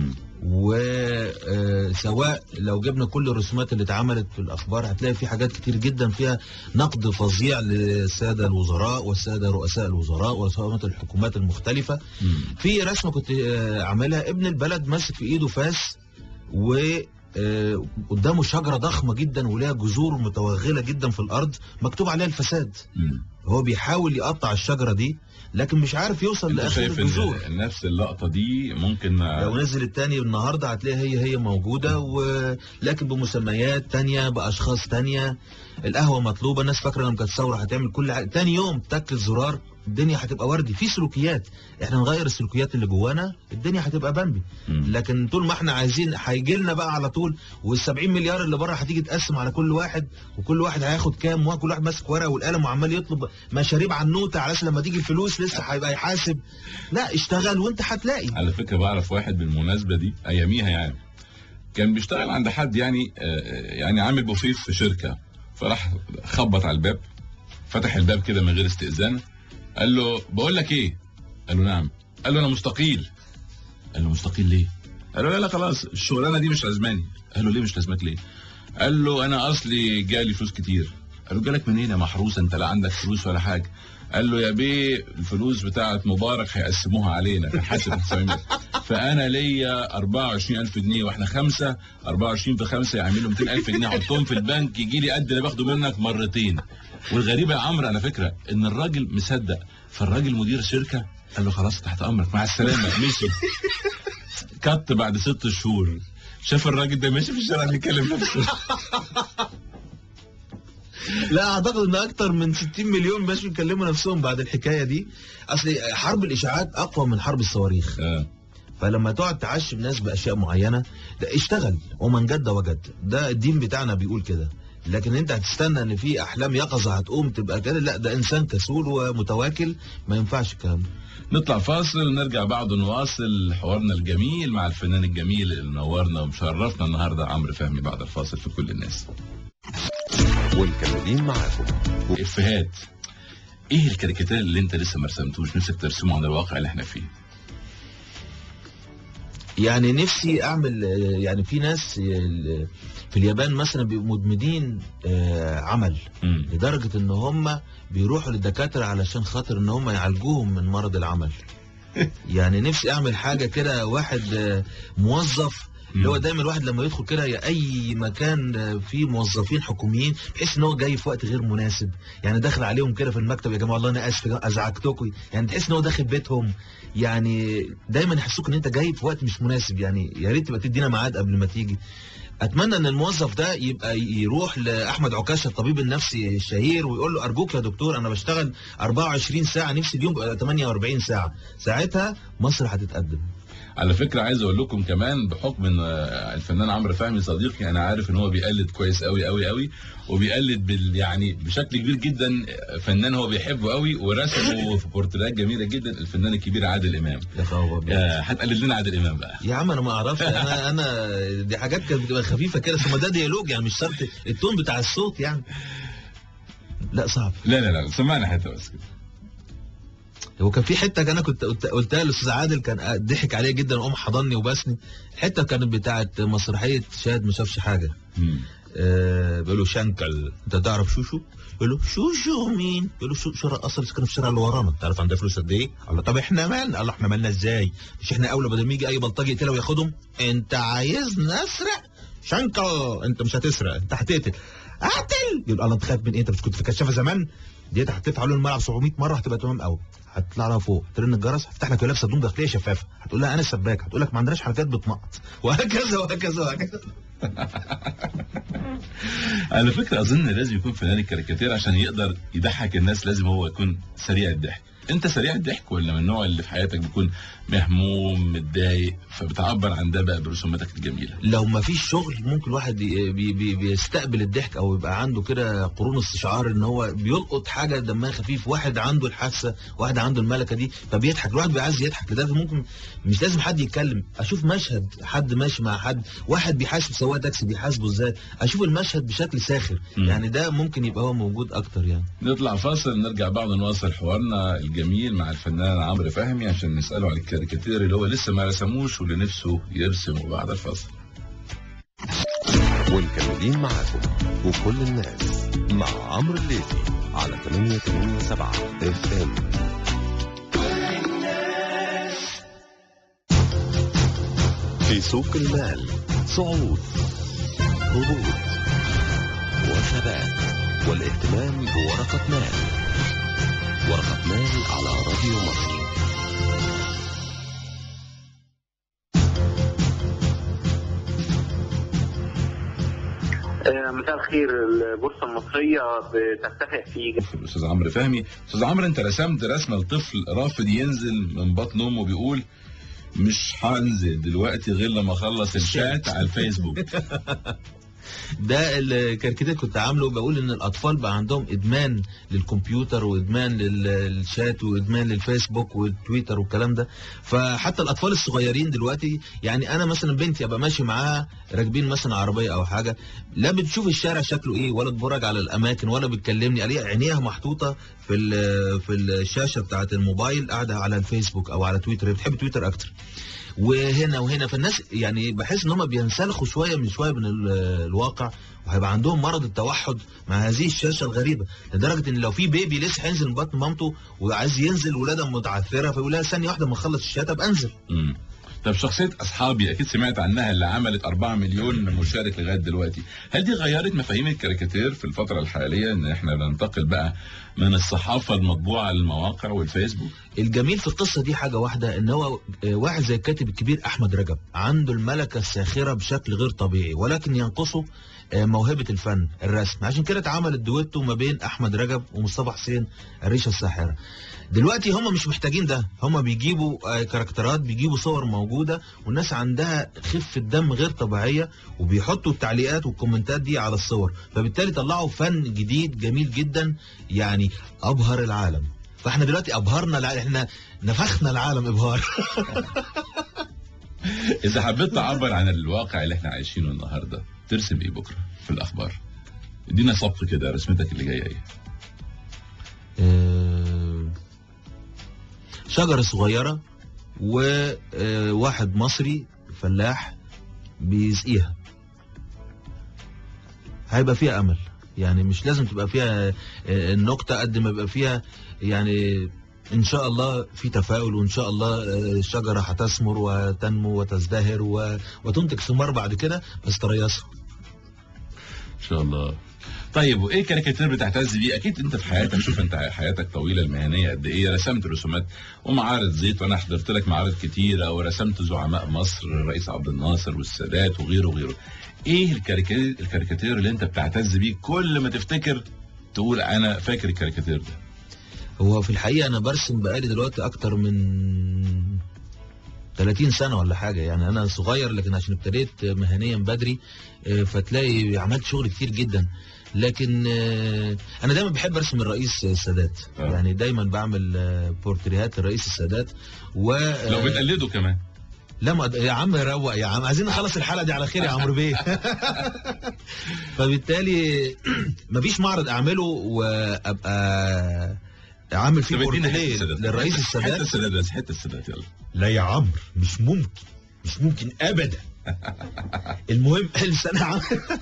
وسواء لو جبنا كل الرسومات اللي اتعملت في الاخبار هتلاقي في حاجات كتير جدا فيها نقد فظيع للساده الوزراء والساده رؤساء الوزراء ورؤساء الحكومات المختلفه في رسمه كنت آه، عاملها ابن البلد ماسك في ايده فاس و آه، قدامه شجره ضخمه جدا ولها جذور متوغله جدا في الارض مكتوب عليها الفساد هو بيحاول يقطع الشجره دي لكن مش عارف يوصل انت لاخر شايف الجذور ان نفس اللقطه دي ممكن لو نزل التاني النهارده هتلاقي هي هي موجوده ولكن بمسميات تانية باشخاص تانية القهوه مطلوبه الناس فاكره لما كانت ثوره هتعمل كل حاجه تاني يوم تك الزرار الدنيا هتبقى وردي في سلوكيات احنا نغير السلوكيات اللي جوانا الدنيا هتبقى بامبي لكن طول ما احنا عايزين هيجي لنا بقى على طول وال70 مليار اللي بره هتيجي تقسم على كل واحد وكل واحد هياخد كام وكل واحد ماسك ورقه والقلم وعمال يطلب مشاريب عنوته على أساس لما تيجي الفلوس لسه هيبقى يحاسب لا اشتغل وانت هتلاقي على فكره بعرف واحد بالمناسبه دي اياميها يعني كان بيشتغل عند حد يعني آه، يعني عامل بوفيه في شركه فراح خبط على الباب فتح الباب كده من غير استئذان قال له بقول لك ايه قال له نعم قال له انا مستقيل قال له مستقيل ليه قال له لا لا خلاص الشغلانه دي مش لازماني قال له ليه مش لازمك ليه قال له انا اصلي جالي فلوس كتير قال له جالك منين يا محروس انت لا عندك فلوس ولا حاجه قال له يا بيه الفلوس بتاعت مبارك هيقسموها علينا كان حاسب الحسابين فانا ليا 24000 جنيه واحنا خمسه 24 في خمسه يعملوا 200000 جنيه احطهم في البنك يجي لي قد اللي باخده منك مرتين والغريبه يا عمرو على فكره ان الراجل مصدق فالراجل مدير شركه قال له خلاص تحت امرك مع السلامه مشي كت بعد ست شهور شاف الراجل ده ماشي في الشارع بيكلم نفسه لا اعتقد ان اكتر من 60 مليون ماشي يكلموا نفسهم بعد الحكايه دي اصل حرب الاشاعات اقوى من حرب الصواريخ فلما تقعد تعشم ناس باشياء معينه لا اشتغل ومن جد وجد ده الدين بتاعنا بيقول كده لكن انت هتستنى ان في احلام يقظه هتقوم تبقى كده لا ده انسان كسول ومتواكل ما ينفعش الكلام ده نطلع فاصل ونرجع بعده نواصل حوارنا الجميل مع الفنان الجميل اللي منورنا ومشرفنا النهارده عمرو فهمي بعد الفاصل في كل الناس ومكملين معاكم افيهات ايه الكاريكاتير اللي انت لسه ما رسمتوش نفسك ترسمه عن الواقع اللي احنا فيه يعني نفسي اعمل آه، يعني في ناس آه، في اليابان مثلا بيبقوا مدمنين آه، عمل لدرجه ان هم بيروحوا للدكاتره علشان خاطر ان هم يعالجوهم من مرض العمل يعني نفسي اعمل حاجه كده واحد آه، موظف اللي هو دايما الواحد لما يدخل كده يا اي مكان آه، فيه موظفين حكوميين بحيث ان هو جاي في وقت غير مناسب يعني داخل عليهم كده في المكتب يا جماعه والله انا اسف يا جماعة ازعجتكم يعني تحس ان هو داخل بيتهم يعني دايما يحسوك ان انت جاي في وقت مش مناسب يعني يا ريت تبقى تدينا ميعاد قبل ما تيجي اتمنى ان الموظف ده يبقى يروح لاحمد عكاشه الطبيب النفسي الشهير ويقول له ارجوك يا دكتور انا بشتغل 24 ساعه نفسي اليوم يبقى 48 ساعه ساعتها مصر هتتقدم على فكره عايز اقول لكم كمان بحكم ان آه، الفنان عمرو فهمي صديقي انا عارف ان هو بيقلد كويس قوي قوي قوي وبيقلد بال يعني بشكل كبير جدا فنان هو بيحبه قوي ورسمه في بورتريهات جميله جدا الفنان الكبير عادل امام يا خبر آه، هتقلد لنا عادل امام بقى يا عم انا ما اعرفش انا انا دي حاجات كانت بتبقى خفيفه كده ثم ده ديالوج يعني مش شرط التون بتاع الصوت يعني لا صعب لا لا لا سمعنا حته بس كده هو كان في حته انا كنت قلت- قلتها للاستاذ عادل كان ضحك عليا جدا وقام حضني وبسني الحته كانت بتاعت مسرحيه شاهد ما شافش حاجه آه بيقول له شنكل انت تعرف شوشو يقول له شوشو مين يقول له شو شو الرقاصه اللي ساكنه في الشارع اللي ورانا تعرف عندها فلوس قد ايه قال له طب احنا مالنا قال له احنا مالنا ازاي مش احنا اولى بدل ما يجي اي بلطجي يقتلها وياخدهم انت عايز نسرق شنكل انت مش هتسرق انت هتقتل قتل يقول الله انت خايف من ايه انت مش كنت في كشافه زمان ديت هتدفع له الملعب 700 مره هتبقى تمام قوي هتطلع لها فوق ترن الجرس هتفتح لك لابسه هدوم داخليه شفافه هتقول لها انا سباك هتقول لك ما عندناش حنفيات بتنقط وهكذا وهكذا وهكذا على فكره اظن لازم يكون فنان الكاريكاتير عشان يقدر يضحك الناس لازم هو يكون سريع الضحك انت سريع الضحك ولا من النوع اللي في حياتك بيكون مهموم متضايق فبتعبر عن ده بقى برسوماتك الجميله لو ما فيش شغل ممكن الواحد ي- بي بي بيستقبل الضحك او يبقى عنده كده قرون استشعار ان هو بيلقط حاجه دمها خفيف واحد عنده الحاسه واحد عنده الملكه دي فبيضحك الواحد بيبقى عايز يضحك لدرجه ممكن مش لازم حد يتكلم اشوف مشهد حد ماشي مع حد واحد بيحاسب سواق تاكسي بيحاسبه ازاي اشوف المشهد بشكل ساخر يعني ده ممكن يبقى هو موجود اكتر يعني نطلع فاصل نرجع بعد نواصل حوارنا الجميل مع الفنان عمرو فهمي عشان نساله عن الكاريكاتير اللي هو لسه ما رسموش واللي نفسه يرسمه بعد الفاصل ومكملين معاكم وكل الناس مع عمرو الليثي على 887 اف ام في سوق المال صعود هبوط وثبات والاهتمام بورقة مال ورقة مال على راديو مصر آه، مساء الخير البورصة المصرية بترتفع في الاستاذ عمرو فهمي استاذ عمرو انت رسمت رسمه لطفل رافض ينزل من بطن امه بيقول مش هنزل دلوقتي غير لما اخلص الشات على الفيسبوك ده الكاريكاتير كنت عامله بقول ان الاطفال بقى عندهم ادمان للكمبيوتر وادمان لل- للشات وادمان للفيسبوك والتويتر والكلام ده فحتى الاطفال الصغيرين دلوقتي يعني انا مثلا بنتي ابقى ماشي معاها راكبين مثلا عربيه او حاجه لا بتشوف الشارع شكله ايه ولا تتفرج على الاماكن ولا بتكلمني عليها عينيها محطوطه في ال- في الشاشه بتاعه الموبايل قاعده على الفيسبوك او على تويتر هي بتحب تويتر اكتر وهنا وهنا فالناس يعني بحس ان هم بينسلخوا شويه من شويه من ال- الواقع وهيبقى عندهم مرض التوحد مع هذه الشاشه الغريبه لدرجه ان لو في بيبي لسه هينزل من بطن مامته وعايز ينزل ولاده متعثره فيقول لها ثانيه واحده ما اخلص الشات ابقى انزل مم. طب شخصية أصحابي أكيد سمعت عنها اللي عملت 4 مليون مشارك لغاية دلوقتي هل دي غيرت مفاهيم الكاريكاتير في الفترة الحالية إن إحنا ننتقل بقى من الصحافة المطبوعة للمواقع والفيسبوك الجميل في القصه دي حاجه واحده ان هو آه، واحد زي الكاتب الكبير احمد رجب عنده الملكه الساخره بشكل غير طبيعي ولكن ينقصه آه، موهبه الفن الرسم عشان كده اتعمل الدويتو ما بين احمد رجب ومصطفى حسين الريشه الساحره دلوقتي هم مش محتاجين ده هم بيجيبوا آه، كاركترات بيجيبوا صور موجوده والناس عندها خفه دم غير طبيعيه وبيحطوا التعليقات والكومنتات دي على الصور فبالتالي طلعوا فن جديد جميل جدا يعني ابهر العالم فاحنا دلوقتي ابهرنا العالم احنا نفخنا العالم ابهار إذا حبيت تعبر عن الواقع اللي إحنا عايشينه النهاردة ترسم إيه بكرة في الأخبار ادينا سبق كده رسمتك اللي جاية إيه آه، شجرة صغيرة وواحد مصري فلاح بيسقيها هيبقى فيها امل يعني مش لازم تبقى فيها آه، النكتة قد ما يبقى فيها يعني ان شاء الله في تفاؤل وان شاء الله آه، الشجرة هتثمر وتنمو وتزدهر و- وتنتج ثمار بعد كده بس تريثها إن شاء الله طيب وايه كاريكاتير بتعتز بيه اكيد انت في حياتك شوف انت حياتك طويله المهنيه قد ايه رسمت رسومات ومعارض زيت وانا حضرت لك معارض كتيره ورسمت زعماء مصر الرئيس عبد الناصر والسادات وغيره وغيره ايه الكاريكاتير الكاريكاتير اللي انت بتعتز بيه كل ما تفتكر تقول انا فاكر الكاريكاتير ده هو في الحقيقة أنا برسم بقالي دلوقتي أكتر من 30 سنة ولا حاجة يعني أنا صغير لكن عشان ابتديت مهنيا بدري آه، فتلاقي عملت شغل كتير جدا لكن آه، أنا دايما بحب أرسم الرئيس السادات يعني دايما بعمل آه، بورتريهات للرئيس السادات و آه، لو بتقلده كمان لا ما يا عم روق يا عم عايزين نخلص الحلقه دي على خير يا عمرو بيه فبالتالي مفيش معرض اعمله وابقى عامل فيه طب ادينا حتة بورتريه السادات. للرئيس حتة السادات السادات بس حته السادات يلا لا يا عمرو مش ممكن مش ممكن ابدا المهم السنه عم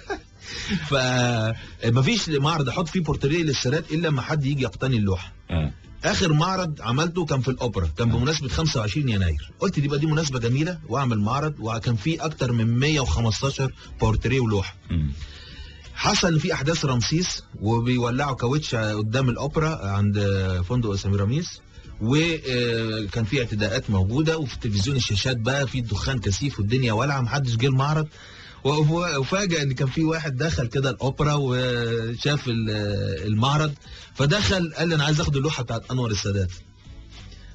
فمفيش معرض احط فيه بورتريه للسادات الا لما حد يجي يقتني اللوحه اخر معرض عملته كان في الاوبرا كان بمناسبه 25 يناير قلت دي بقى دي مناسبه جميله واعمل معرض وكان فيه اكتر من 115 بورتريه ولوحه حصل ان في احداث رمسيس وبيولعوا كاوتش قدام الاوبرا عند فندق سميراميس وكان في اعتداءات موجوده وفي التلفزيون الشاشات بقى في دخان كثيف والدنيا والعه محدش جه المعرض وفاجئ ان كان في واحد دخل كده الاوبرا وشاف ال- المعرض فدخل قال لي انا عايز اخد اللوحه بتاعت انور السادات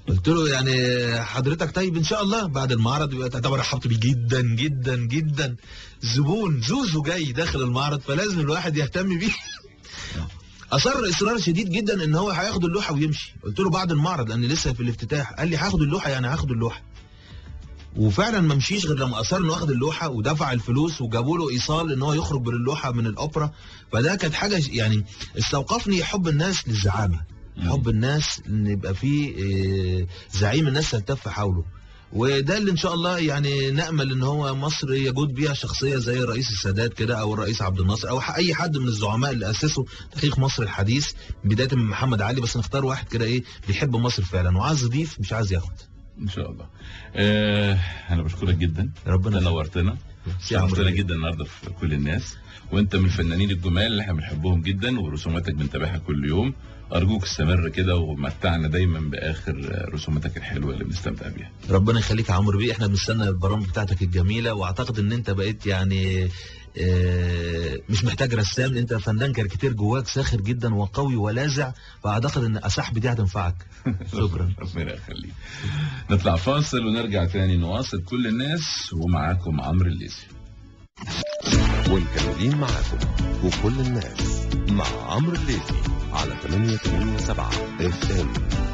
قلت له يعني حضرتك طيب ان شاء الله بعد المعرض يبقى طبعا رحبت بيه جدا جدا جدا زبون زوزو جاي داخل المعرض فلازم الواحد يهتم بيه اصر اصرار شديد جدا ان هو هياخد اللوحه ويمشي قلت له بعد المعرض لان لسه في الافتتاح قال لي هاخد اللوحه يعني هاخد اللوحه وفعلا ما مشيش غير لما اصر انه واخد اللوحه ودفع الفلوس وجابوا له ايصال ان هو يخرج باللوحه من الاوبرا فده كانت حاجه يعني استوقفني حب الناس للزعامه حب الناس ان يبقى في آه، زعيم الناس تلتف حوله وده اللي ان شاء الله يعني نامل ان هو مصر يجود بيها شخصيه زي الرئيس السادات كده او الرئيس عبد الناصر او اي حد من الزعماء اللي اسسوا تاريخ مصر الحديث بدايه من محمد علي بس نختار واحد كده ايه بيحب مصر فعلا وعايز يضيف مش عايز ياخد ان شاء الله آه انا بشكرك جدا ربنا نورتنا شرفتنا جدا النهارده في كل الناس وانت من الفنانين الجمال اللي احنا بنحبهم جدا ورسوماتك بنتابعها كل يوم ارجوك استمر كده ومتعنا دايما باخر رسوماتك الحلوه اللي بنستمتع بيها ربنا يخليك يا عمرو بيه احنا بنستنى البرامج بتاعتك الجميله واعتقد ان انت بقيت يعني آه، مش محتاج رسام انت فنان كاريكاتير جواك ساخر جدا وقوي ولاذع فاعتقد ان اسحب دي هتنفعك شكرا ربنا يخليك نطلع فاصل ونرجع تاني نواصل كل الناس ومعاكم عمرو الليثي ومكملين معاكم وكل الناس مع عمرو الليثي على 887 اف ام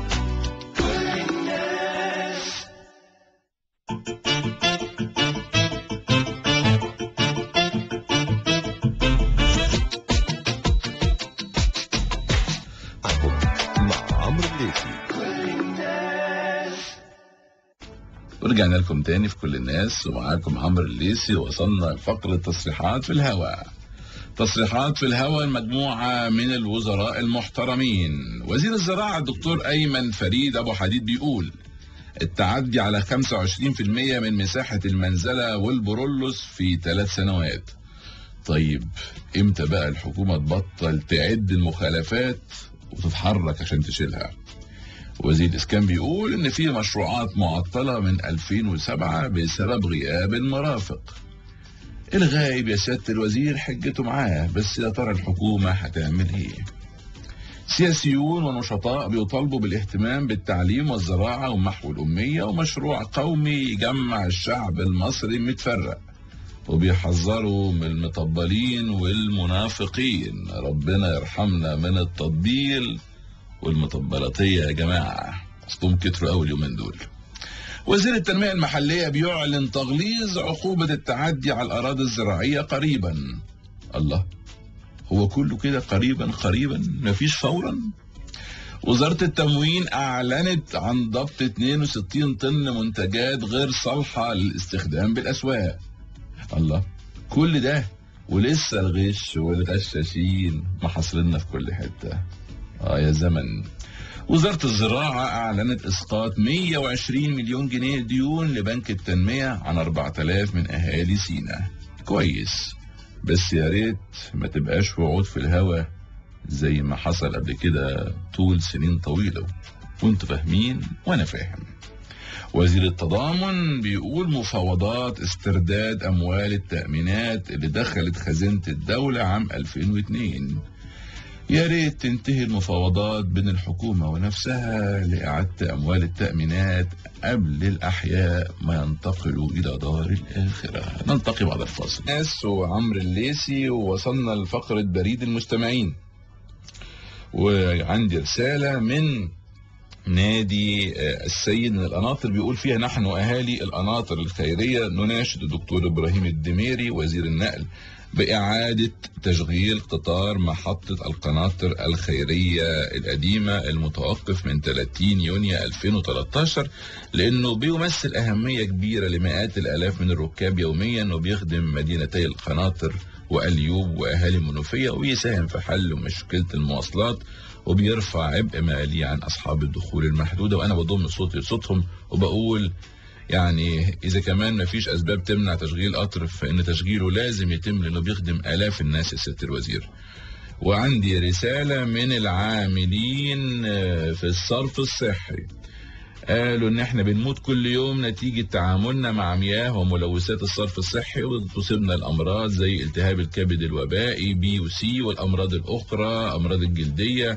مع عمرو الليثي ورجعنا لكم تاني في كل الناس ومعاكم عمرو الليثي وصلنا لفقرة تصريحات في الهواء تصريحات في الهواء مجموعة من الوزراء المحترمين وزير الزراعة الدكتور أيمن فريد أبو حديد بيقول التعدي على 25% من مساحة المنزلة والبرولوس في ثلاث سنوات طيب امتى بقى الحكومة تبطل تعد المخالفات وتتحرك عشان تشيلها وزير الإسكان بيقول إن في مشروعات معطلة من 2007 بسبب غياب المرافق الغايب يا سيادة الوزير حجته معاه بس يا ترى الحكومة هتعمل ايه سياسيون ونشطاء بيطالبوا بالاهتمام بالتعليم والزراعة ومحو الأمية ومشروع قومي يجمع الشعب المصري متفرق وبيحذروا من المطبلين والمنافقين ربنا يرحمنا من التطبيل والمطبلاتية يا جماعة اصلهم كتروا قوي اليومين دول وزير التنمية المحلية بيعلن تغليظ عقوبة التعدي على الأراضي الزراعية قريبا الله هو كله كده قريبا قريبا مفيش فورا وزارة التموين أعلنت عن ضبط 62 طن منتجات غير صالحة للاستخدام بالأسواق الله كل ده ولسه الغش والغشاشين محاصريننا في كل حتة اه يا زمن وزارة الزراعة أعلنت إسقاط 120 مليون جنيه ديون لبنك التنمية عن 4000 من أهالي سينا كويس بس يا ريت ما تبقاش وعود في الهوا زي ما حصل قبل كده طول سنين طويلة وانتوا فاهمين وانا فاهم وزير التضامن بيقول مفاوضات استرداد اموال التأمينات اللي دخلت خزينة الدولة عام 2002 يا ريت تنتهي المفاوضات بين الحكومة ونفسها لإعادة أموال التأمينات قبل الأحياء ما ينتقلوا إلى دار الآخرة نلتقي بعد الفاصل ناس وعمرو الليسي ووصلنا لفقرة بريد المستمعين وعندي رسالة من نادي آه، السيد من القناطر بيقول فيها نحن أهالي القناطر الخيرية نناشد الدكتور إبراهيم الدميري وزير النقل بإعادة تشغيل قطار محطة القناطر الخيرية القديمة المتوقف من 30 يونيو 2013 لأنه بيمثل أهمية كبيرة لمئات الآلاف من الركاب يوميا وبيخدم مدينتي القناطر وأليوب وأهالي المنوفية ويساهم في حل مشكلة المواصلات وبيرفع عبء مالي عن أصحاب الدخول المحدودة وأنا بضم صوتي لصوتهم وبقول يعني إذا كمان ما فيش أسباب تمنع تشغيل قطر فإن تشغيله لازم يتم لأنه بيخدم آلاف الناس يا سيادة الوزير وعندي رسالة من العاملين آه، في الصرف الصحي قالوا ان احنا بنموت كل يوم نتيجة تعاملنا مع مياه وملوثات الصرف الصحي وتصيبنا الامراض زي التهاب الكبد الوبائي بي وسي والامراض الاخرى امراض الجلدية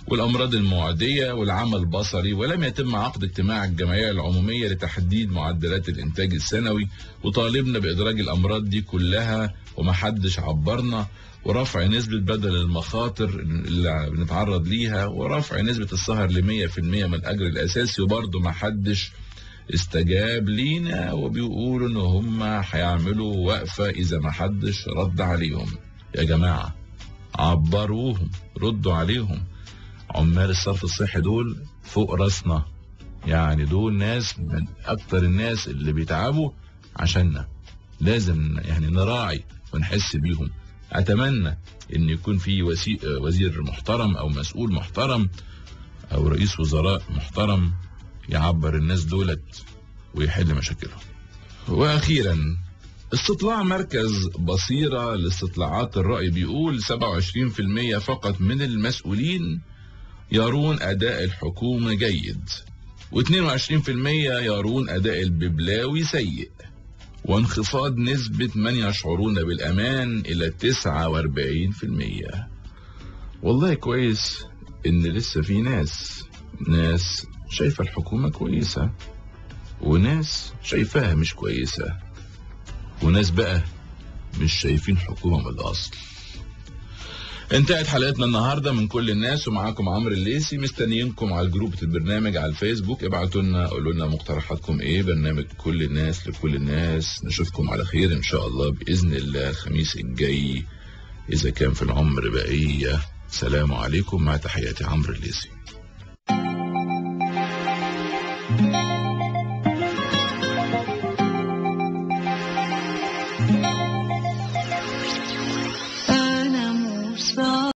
والأمراض المعدية والعمى البصري ولم يتم عقد اجتماع الجمعية العمومية لتحديد معدلات الإنتاج السنوي وطالبنا بإدراج الأمراض دي كلها ومحدش عبرنا ورفع نسبة بدل المخاطر اللي بنتعرض ليها ورفع نسبة السهر ل 100% من الأجر الأساسي وبرضه محدش استجاب لينا وبيقولوا ان هم هيعملوا وقفة اذا ما حدش رد عليهم يا جماعة عبروهم ردوا عليهم عمال الصرف الصحي دول فوق راسنا يعني دول ناس من اكتر الناس اللي بيتعبوا عشاننا لازم يعني نراعي ونحس بيهم اتمنى ان يكون في وسي... وزير محترم او مسؤول محترم او رئيس وزراء محترم يعبر الناس دولت ويحل مشاكلهم واخيرا استطلاع مركز بصيرة لاستطلاعات الرأي بيقول 27% فقط من المسؤولين يرون أداء الحكومة جيد و22% يرون أداء الببلاوي سيء وانخفاض نسبة من يشعرون بالأمان إلى 49% والله كويس إن لسه في ناس ناس شايفة الحكومة كويسة وناس شايفاها مش كويسة وناس بقى مش شايفين حكومة من الأصل انتهت حلقتنا النهارده من كل الناس ومعاكم عمرو الليسي مستنيينكم على الجروب البرنامج على الفيسبوك ابعتوا لنا قولوا لنا مقترحاتكم ايه برنامج كل الناس لكل الناس نشوفكم على خير ان شاء الله باذن الله الخميس الجاي اذا كان في العمر بقيه سلام عليكم مع تحياتي عمرو الليسي